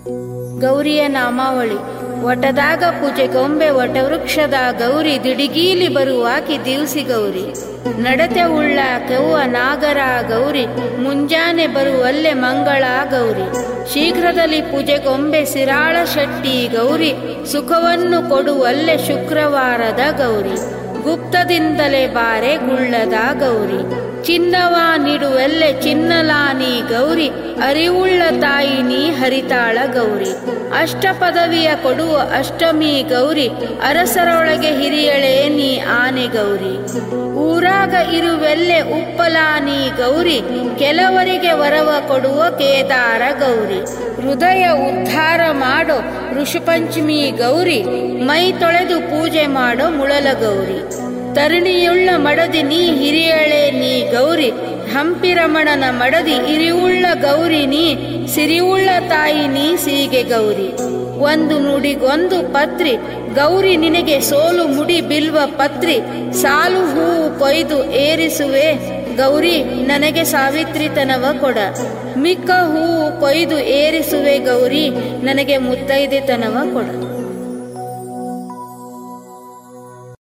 ಗೌರಿಯ ನಾಮಾವಳಿ ವಟದಾಗ ಪೂಜೆ ಗೊಂಬೆ ವಟವೃಕ್ಷದ ಗೌರಿ ದಿಡಿಗೀಲಿ ಬರುವಾಕಿ ದಿವಸಿ ಗೌರಿ ನಡತೆ ಉಳ್ಳ ಕೆವ್ವ ನಾಗರ ಗೌರಿ ಮುಂಜಾನೆ ಬರುವಲ್ಲೆ ಮಂಗಳ ಗೌರಿ ಶೀಘ್ರದಲ್ಲಿ ಪೂಜೆ ಗೊಂಬೆ ಸಿರಾಳ ಶೆಟ್ಟಿ ಗೌರಿ ಸುಖವನ್ನು ಕೊಡುವಲ್ಲೆ ಶುಕ್ರವಾರದ ಗೌರಿ ಗುಪ್ತದಿಂದಲೇ ಬಾರೆ ಗುಳ್ಳದ ಗೌರಿ ಚಿನ್ನವ ನೀಡುವೆಲ್ಲೆ ಚಿನ್ನಲಾನಿ ಗೌರಿ ಅರಿವುಳ್ಳ ತಾಯಿ ನೀ ಹರಿತಾಳ ಗೌರಿ ಅಷ್ಟ ಪದವಿಯ ಕೊಡುವ ಅಷ್ಟಮಿ ಗೌರಿ ಅರಸರೊಳಗೆ ಹಿರಿಯಳೆ ನೀ ಆನೆ ಗೌರಿ ಊರಾಗ ಇರುವೆಲ್ಲೆ ಉಪ್ಪಲಾನಿ ಗೌರಿ ಕೆಲವರಿಗೆ ವರವ ಕೊಡುವ ಕೇದಾರ ಗೌರಿ ಹೃದಯ ಉದ್ಧಾರ ಮಾಡೋ ಋಷಿಪಂಚಮಿ ಗೌರಿ ಮೈ ತೊಳೆದು ಪೂಜೆ ಮಾಡೋ ಮುಳಲ ಗೌರಿ ತರುಣಿಯುಳ್ಳ ಮಡದಿ ನೀ ಹಿರಿಯಳೆ ನೀ ಗೌರಿ ಹಂಪಿರಮಣನ ಮಡದಿ ಇರಿವುಳ್ಳ ಗೌರಿ ನೀ ಸಿರಿವುಳ್ಳ ತಾಯಿ ನೀ ಸೀಗೆ ಗೌರಿ ಒಂದು ನುಡಿಗೊಂದು ಪತ್ರಿ ಗೌರಿ ನಿನಗೆ ಸೋಲು ಮುಡಿ ಬಿಲ್ವ ಪತ್ರಿ ಸಾಲು ಹೂವು ಕೊಯ್ದು ಏರಿಸುವೆ ಗೌರಿ ನನಗೆ ಸಾವಿತ್ರಿತನವ ಕೊಡ ಮಿಕ್ಕ ಹೂವು ಕೊಯ್ದು ಏರಿಸುವೆ ಗೌರಿ ನನಗೆ ಮುತ್ತೈದೆತನವ ಕೊಡ